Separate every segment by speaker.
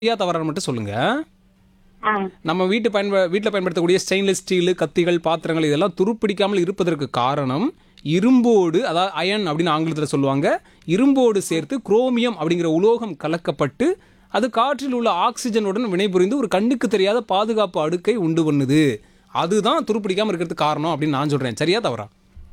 Speaker 1: சரியா தவறான்னு மட்டும் சொல்லுங்க
Speaker 2: ஆ
Speaker 1: நம்ம வீட்டு பயன்ப வீட்டில் பயன்படுத்தக்கூடிய ஸ்டெயின்லெஸ் ஸ்டீல் கத்திகள் பாத்திரங்கள் இதெல்லாம் துருப்பிடிக்காமல் இருப்பதற்கு காரணம் இரும்போடு அதாவது அயன் அப்படின்னு ஆங்கிலத்தில் சொல்லுவாங்க இரும்போடு சேர்த்து குரோமியம் அப்படிங்கிற உலோகம் கலக்கப்பட்டு அது காற்றில் உள்ள ஆக்சிஜனுடன் வினைபுரிந்து ஒரு கண்ணுக்கு தெரியாத பாதுகாப்பு அடுக்கை உண்டு பண்ணுது அதுதான் துருப்பிடிக்காமல் இருக்கிறதுக்கு காரணம் அப்படின்னு நான் சொல்றேன் சரியா தவறா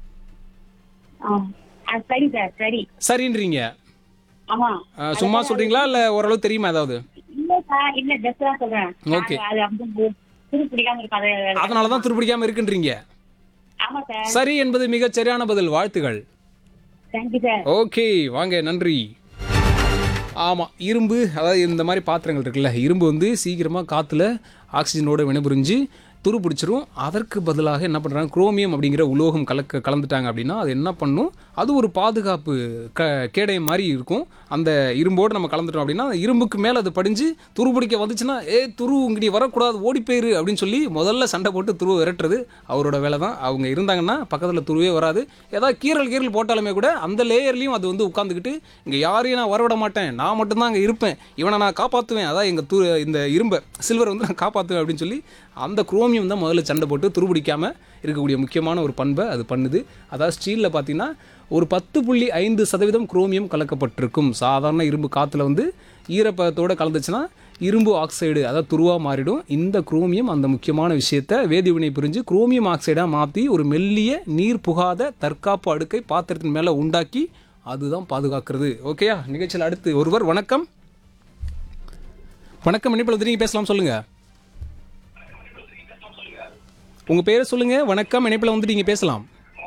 Speaker 2: ஆ ஆ, சரி சார் சரி
Speaker 1: சரின்றீங்க
Speaker 2: ஆமா
Speaker 1: அஹ், சும்மா சொல்றீங்களா இல்ல ஓரளவு தெரியுமா ஏதாவது
Speaker 2: இல்ல சார் இல்ல ஜஸ்ட் தான் சொல்றேன்
Speaker 1: Okay.
Speaker 2: அது வந்து துரு பிடிக்காம இருக்காது
Speaker 1: அதனால தான் துருப்பிடிக்காமல் இருக்குன்றீங்க
Speaker 2: ஆமா சார்
Speaker 1: சரி என்பது மிகச் சரியான பதில் வாழ்த்துகள்
Speaker 2: தேங்க்யூ சார்
Speaker 1: ஓகே வாங்க நன்றி ஆமாம் இரும்பு அதாவது இந்த மாதிரி பாத்திரங்கள் இருக்குல்ல இரும்பு வந்து சீக்கிரமாக காற்றுல ஆக்சிஜனோட வினைபுரிஞ்சு துரு பிடிச்சிரும் அதற்கு பதிலாக என்ன பண்ணுறாங்க குரோமியம் அப்படிங்கிற உலோகம் கலக்க கலந்துட்டாங்க அப்படின்னா அது என்ன பண்ணும் அது ஒரு பாதுகாப்பு க கேடயம் மாதிரி இருக்கும் அந்த இரும்போடு நம்ம கலந்துட்டோம் அப்படின்னா அந்த இரும்புக்கு மேலே அது படிஞ்சு துரு பிடிக்க வந்துச்சுன்னா ஏ துரு இங்கடி வரக்கூடாது ஓடி போயிரு அப்படின்னு சொல்லி முதல்ல சண்டை போட்டு துருவை விரட்டுறது அவரோட வேலை தான் அவங்க இருந்தாங்கன்னா பக்கத்தில் துருவே வராது ஏதாவது கீரல் கீரல் போட்டாலுமே கூட அந்த லேயர்லையும் அது வந்து உட்காந்துக்கிட்டு இங்கே யாரையும் நான் வரவிட மாட்டேன் நான் மட்டும்தான் அங்கே இருப்பேன் இவனை நான் காப்பாற்றுவேன் அதான் எங்கள் து இந்த இரும்பை சில்வர் வந்து நான் காப்பாற்றுவேன் அப்படின்னு சொல்லி அந்த குரோமியம் தான் முதல்ல சண்டை போட்டு துருபிடிக்காமல் இருக்கக்கூடிய முக்கியமான ஒரு பண்பை அது பண்ணுது அதாவது ஸ்டீலில் பார்த்தீங்கன்னா ஒரு பத்து புள்ளி ஐந்து சதவீதம் குரோமியம் கலக்கப்பட்டிருக்கும் சாதாரண இரும்பு காற்றுல வந்து ஈரப்பதத்தோடு கலந்துச்சுன்னா இரும்பு ஆக்சைடு அதாவது துருவாக மாறிடும் இந்த குரோமியம் அந்த முக்கியமான விஷயத்தை வேதிவினை புரிஞ்சு குரோமியம் ஆக்சைடாக மாற்றி ஒரு மெல்லிய நீர் புகாத தற்காப்பு அடுக்கை பாத்திரத்தின் மேலே உண்டாக்கி அதுதான் பாதுகாக்கிறது ஓகேயா நிகழ்ச்சியில் அடுத்து ஒருவர் வணக்கம் வணக்கம் இணைப்பில் நீங்கள் பேசலாம் சொல்லுங்க உங்க பேரை சொல்லுங்க வணக்கம் இணைப்பில் வந்துட்டு நீங்க பேசலாம்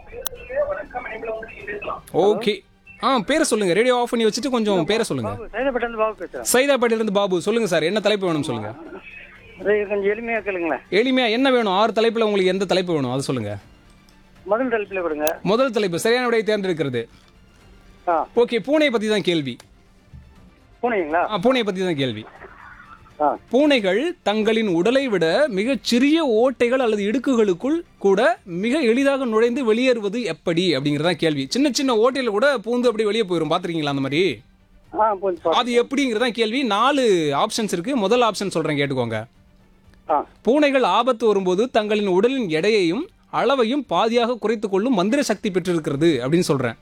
Speaker 1: ஓகே ஆ பேரை சொல்லுங்க ரேடியோ ஆஃப் பண்ணி வச்சுட்டு கொஞ்சம் பேரை சொல்லுங்க
Speaker 3: சைதாப்பேட்டை பாபு பேசுறேன்
Speaker 1: சைதாப்பேட்டையிலிருந்து பாபு சொல்லுங்க சார் என்ன தலைப்பு வேணும் சொல்லுங்க
Speaker 3: அது கொஞ்சம் எளிமையா கேளுங்களேன்
Speaker 1: எளிமையா என்ன வேணும் ஆறு தலைப்புல உங்களுக்கு எந்த தலைப்பு வேணும் அதை சொல்லுங்க
Speaker 3: முதல் தலைப்பில் கொடுங்க
Speaker 1: முதல் தலைப்பு சரியான விடையை தேர்ந்தெடுக்கிறது
Speaker 3: ஆ
Speaker 1: ஓகே பூனையை பத்தி தான் கேள்வி
Speaker 3: பூனைங்களா
Speaker 1: ஆ, பூனையை பத்தி தான் கேள்வி
Speaker 3: ஆ
Speaker 1: பூனைகள் தங்களின் உடலை விட மிகச் சிறிய ஓட்டைகள் அல்லது இடுக்குகளுக்குள் கூட மிக எளிதாக நுழைந்து வெளியேறுவது எப்படி அப்படிங்கறதான் கேள்வி சின்ன சின்ன ஓட்டையில கூட பூந்து அப்படி வெளியே போயிடும் பாத்திருக்கீங்களா அந்த மாதிரி
Speaker 3: ஆ கொஞ்சம்
Speaker 1: அது எப்படிங்கிறதான் கேள்வி நாலு ஆப்ஷன்ஸ் இருக்கு முதல் ஆப்ஷன் சொல்றேன் கேட்டுக்கோங்க
Speaker 3: ஆ
Speaker 1: பூனைகள் ஆபத்து வரும்போது தங்களின் உடலின் எடையையும் அளவையும் பாதியாக குறைத்துக் கொள்ளும் மந்திர சக்தி பெற்றிருக்கிறது அப்படின்னு சொல்றேன்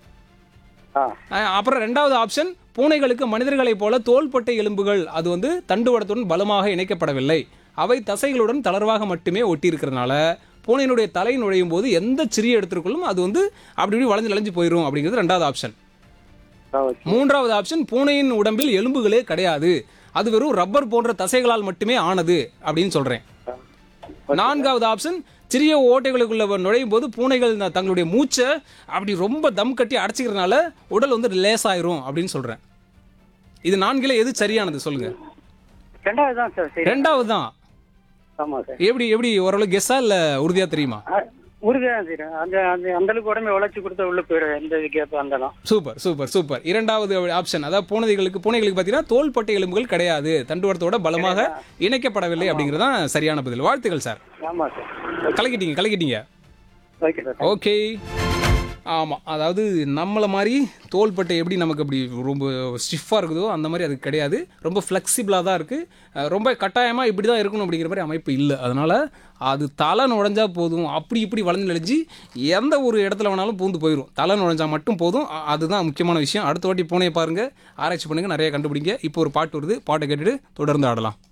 Speaker 3: ஆ
Speaker 1: அஹ் அப்புறம் ரெண்டாவது ஆப்ஷன் பூனைகளுக்கு மனிதர்களைப் போல தோள்பட்டை எலும்புகள் அது வந்து தண்டுவடத்துடன் பலமாக இணைக்கப்படவில்லை அவை தசைகளுடன் தளர்வாக மட்டுமே ஒட்டி இருக்கிறதுனால பூனையினுடைய தலை நுழையும் போது எந்த சிறிய இடத்திற்குள்ளும் அது வந்து அப்படி இப்படி வளைஞ்சு வளைஞ்சு போயிடும் அப்படிங்கிறது ரெண்டாவது ஆப்ஷன்
Speaker 3: ஆ ஓகே
Speaker 1: மூன்றாவது ஆப்ஷன் பூனையின் உடம்பில் எலும்புகளே கிடையாது அது வெறும் ரப்பர் போன்ற தசைகளால் மட்டுமே ஆனது அப்படின்னு சொல்றேன் நான்காவது ஆப்ஷன் சிறிய ஓட்டைகளுக்குள்ள நுழையும் போது பூனைகள் ந- தங்களுடைய மூச்சை அப்படி ரொம்ப தம் கட்டி அடைச்சிக்கிறதுனால உடல் வந்து ரிலேஸ் ஆயிரும் அப்படின்னு சொல்றேன் இது நான்கில எது சரியானது சொல்லுங்க
Speaker 3: ரெண்டாவது தான் சார் சரி
Speaker 1: ரெண்டாவது தான்
Speaker 3: ஆமாம் சார்
Speaker 1: எப்படி எப்படி ஓரளவு கெஸ்ஸா இல்ல உறுதியா தெரியுமா
Speaker 3: உறுதியாக தான் சார் அந்த அந்த அந்த அளவுக்கு உடம்பை வளர்ச்சி கொடுத்தா உள்ள போயிடும் எந்த கேப் வந்தாலும்
Speaker 1: சூப்பர் சூப்பர் சூப்பர் இரண்டாவது ஆப்ஷன் அதாவது பூனைகளுக்கு பூனைகளுக்கு பார்த்தீங்கன்னா தோள்பட்டை எலும்புகள் கிடையாது தண்டுவடத்தோட பலமாக இணைக்கப்படவில்லை அப்படிங்கிறது தான் சரியான பதில் வாழ்த்துக்கள் சார்
Speaker 3: ஆமாம் சார்
Speaker 1: கலக்கிட்டீங்க கலக்கிட்டீங்க
Speaker 3: ஓகே சார்
Speaker 1: ஓகே ஆமாம் அதாவது நம்மளை மாதிரி தோள்பட்டை எப்படி நமக்கு அப்படி ரொம்ப ஸ்டிஃபாக இருக்குதோ அந்த மாதிரி அது கிடையாது ரொம்ப ஃப்ளெக்சிபிளாக தான் இருக்குது ரொம்ப கட்டாயமாக இப்படி தான் இருக்கணும் அப்படிங்கிற மாதிரி அமைப்பு இல்லை அதனால் அது தலை நுழைஞ்சா போதும் அப்படி இப்படி வளைஞ்சு நெளிஞ்சு எந்த ஒரு இடத்துல வேணாலும் பூந்து போயிடும் தலை நுழைஞ்சா மட்டும் போதும் அ- அதுதான் முக்கியமான விஷயம் அடுத்த வாட்டி பூனையை பாருங்கள் ஆராய்ச்சி பண்ணுங்கள் நிறைய கண்டுபிடிங்க இப்போ ஒரு பாட்டு வருது பாட்டை கேட்டுட்டு தொடர்ந்து ஆடலாம்